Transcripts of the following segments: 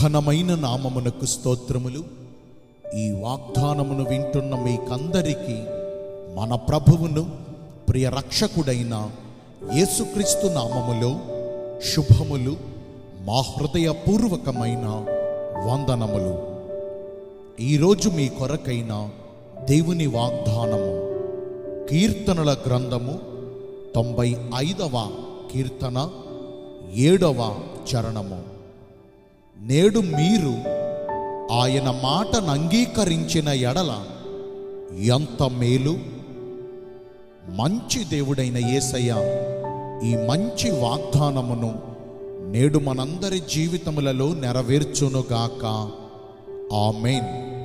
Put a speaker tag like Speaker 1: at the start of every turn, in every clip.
Speaker 1: ఘనమైన నామమునకు స్తోత్రములు ఈ వాగ్దానమును వింటున్న మీకందరికీ మన ప్రభువును ప్రియ రక్షకుడైన యేసుక్రీస్తు నామములో శుభములు మా హృదయపూర్వకమైన వందనములు ఈరోజు మీ కొరకైన దేవుని వాగ్దానము కీర్తనల గ్రంథము తొంభై ఐదవ కీర్తన ఏడవ చరణము నేడు మీరు ఆయన మాటను అంగీకరించిన ఎడల ఎంత మేలు మంచి దేవుడైన యేసయ్య ఈ మంచి వాగ్దానమును నేడు మనందరి జీవితములలో నెరవేర్చునుగాక ఆమెన్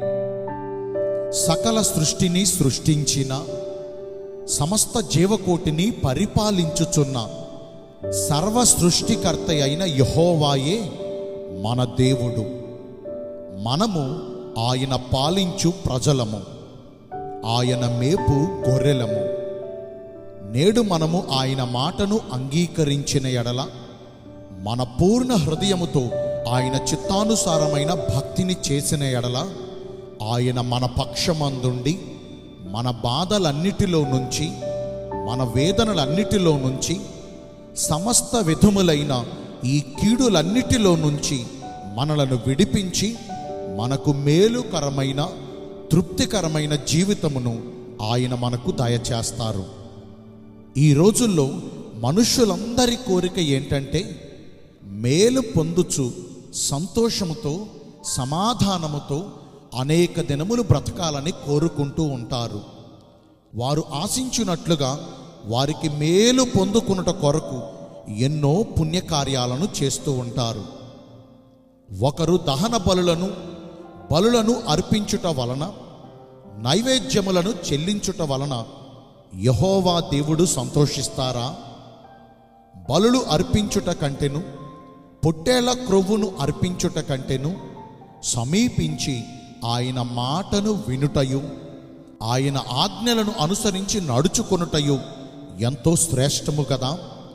Speaker 1: సకల సృష్టిని సృష్టించిన సమస్త జీవకోటిని పరిపాలించుచున్న సర్వ సృష్టికర్త అయిన యహోవాయే మన దేవుడు మనము ఆయన పాలించు ప్రజలము ఆయన మేపు గొర్రెలము నేడు మనము ఆయన మాటను అంగీకరించిన ఎడల మన పూర్ణ హృదయముతో ఆయన చిత్తానుసారమైన భక్తిని చేసిన ఎడల ఆయన మన పక్షమందుండి మన బాధలన్నిటిలో నుంచి మన వేదనలన్నిటిలో నుంచి సమస్త విధములైన ఈ కీడులన్నిటిలో నుంచి మనలను విడిపించి మనకు మేలుకరమైన తృప్తికరమైన జీవితమును ఆయన మనకు దయచేస్తారు ఈ రోజుల్లో మనుషులందరి కోరిక ఏంటంటే మేలు పొందుచు సంతోషముతో సమాధానముతో అనేక దినములు బ్రతకాలని కోరుకుంటూ ఉంటారు వారు ఆశించినట్లుగా వారికి మేలు పొందుకున్నట కొరకు ఎన్నో పుణ్యకార్యాలను చేస్తూ ఉంటారు ఒకరు దహన బలులను బలులను అర్పించుట వలన నైవేద్యములను చెల్లించుట వలన యహోవా దేవుడు సంతోషిస్తారా బలులు అర్పించుట కంటెను పొట్టేళ్ల క్రొవ్వును అర్పించుట కంటెను సమీపించి ఆయన మాటను వినుటయు ఆయన ఆజ్ఞలను అనుసరించి నడుచుకొనుటయు ఎంతో శ్రేష్టము కదా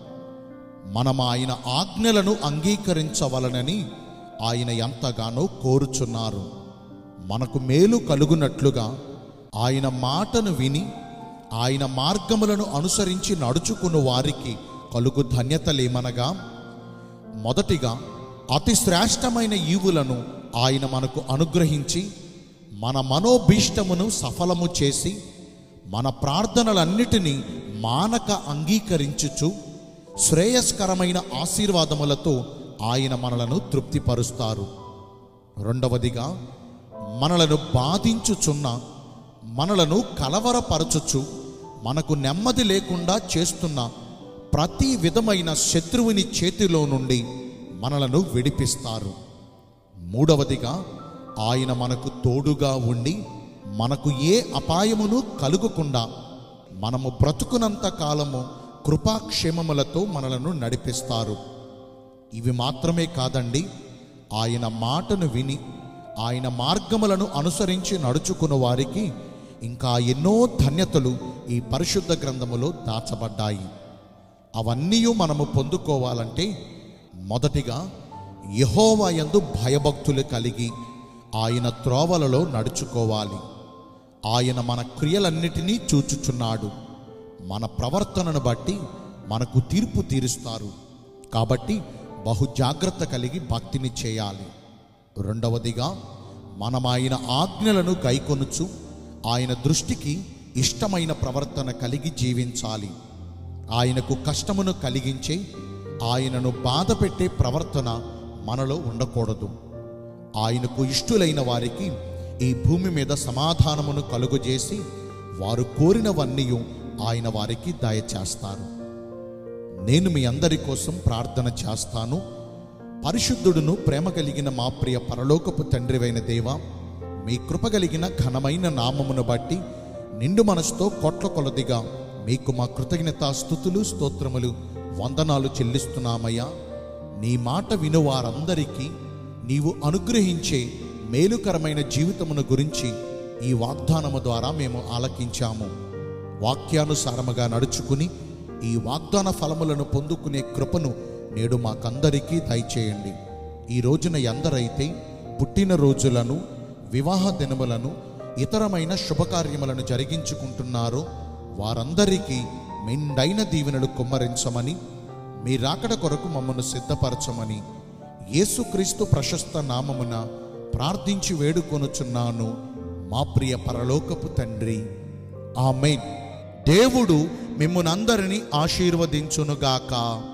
Speaker 1: మనం ఆయన ఆజ్ఞలను అంగీకరించవలనని ఆయన ఎంతగానో కోరుచున్నారు మనకు మేలు కలుగునట్లుగా ఆయన మాటను విని ఆయన మార్గములను అనుసరించి నడుచుకుని వారికి కలుగు ధన్యతలేమనగా మొదటిగా అతి శ్రేష్టమైన ఈవులను ఆయన మనకు అనుగ్రహించి మన మనోభీష్టమును సఫలము చేసి మన ప్రార్థనలన్నిటినీ మానక అంగీకరించుచు శ్రేయస్కరమైన ఆశీర్వాదములతో ఆయన మనలను తృప్తిపరుస్తారు రెండవదిగా మనలను బాధించుచున్న మనలను కలవరపరచుచు మనకు నెమ్మది లేకుండా చేస్తున్న ప్రతి విధమైన శత్రువుని చేతిలో నుండి మనలను విడిపిస్తారు మూడవదిగా ఆయన మనకు తోడుగా ఉండి మనకు ఏ అపాయమును కలుగకుండా మనము బ్రతుకునంత కాలము కృపాక్షేమములతో మనలను నడిపిస్తారు ఇవి మాత్రమే కాదండి ఆయన మాటను విని ఆయన మార్గములను అనుసరించి నడుచుకున్న వారికి ఇంకా ఎన్నో ధన్యతలు ఈ పరిశుద్ధ గ్రంథములో దాచబడ్డాయి అవన్నీ మనము పొందుకోవాలంటే మొదటిగా యహోవా యందు భయభక్తులు కలిగి ఆయన త్రోవలలో నడుచుకోవాలి ఆయన మన క్రియలన్నిటినీ చూచుచున్నాడు మన ప్రవర్తనను బట్టి మనకు తీర్పు తీరుస్తారు కాబట్టి బహు జాగ్రత్త కలిగి భక్తిని చేయాలి రెండవదిగా మనం ఆయన ఆజ్ఞలను గైకొనుచు ఆయన దృష్టికి ఇష్టమైన ప్రవర్తన కలిగి జీవించాలి ఆయనకు కష్టమును కలిగించే ఆయనను బాధ పెట్టే ప్రవర్తన మనలో ఉండకూడదు ఆయనకు ఇష్టులైన వారికి ఈ భూమి మీద సమాధానమును కలుగజేసి వారు కోరినవన్నీ ఆయన వారికి దయచేస్తారు నేను మీ అందరి కోసం ప్రార్థన చేస్తాను పరిశుద్ధుడును ప్రేమ కలిగిన మా ప్రియ పరలోకపు తండ్రివైన దేవ మీ కృప కలిగిన ఘనమైన నామమును బట్టి నిండు మనసుతో కోట్ల కొలదిగా మీకు మా కృతజ్ఞత స్థుతులు స్తోత్రములు వందనాలు చెల్లిస్తున్నామయ్యా నీ మాట విను వారందరికీ నీవు అనుగ్రహించే మేలుకరమైన జీవితమును గురించి ఈ వాగ్దానము ద్వారా మేము ఆలకించాము వాక్యానుసారముగా నడుచుకుని ఈ వాగ్దాన ఫలములను పొందుకునే కృపను నేడు మాకందరికీ దయచేయండి ఈ రోజున ఎందరైతే పుట్టినరోజులను వివాహ దినములను ఇతరమైన శుభకార్యములను జరిగించుకుంటున్నారో వారందరికీ మెండైన దీవెనలు కుమ్మరించమని మీ రాకడ కొరకు మమ్మను సిద్ధపరచమని యేసుక్రీస్తు ప్రశస్త నామమున ప్రార్థించి వేడుకొనుచున్నాను మా ప్రియ పరలోకపు తండ్రి ఆమెన్ దేవుడు మిమ్మునందరినీ ఆశీర్వదించునుగాక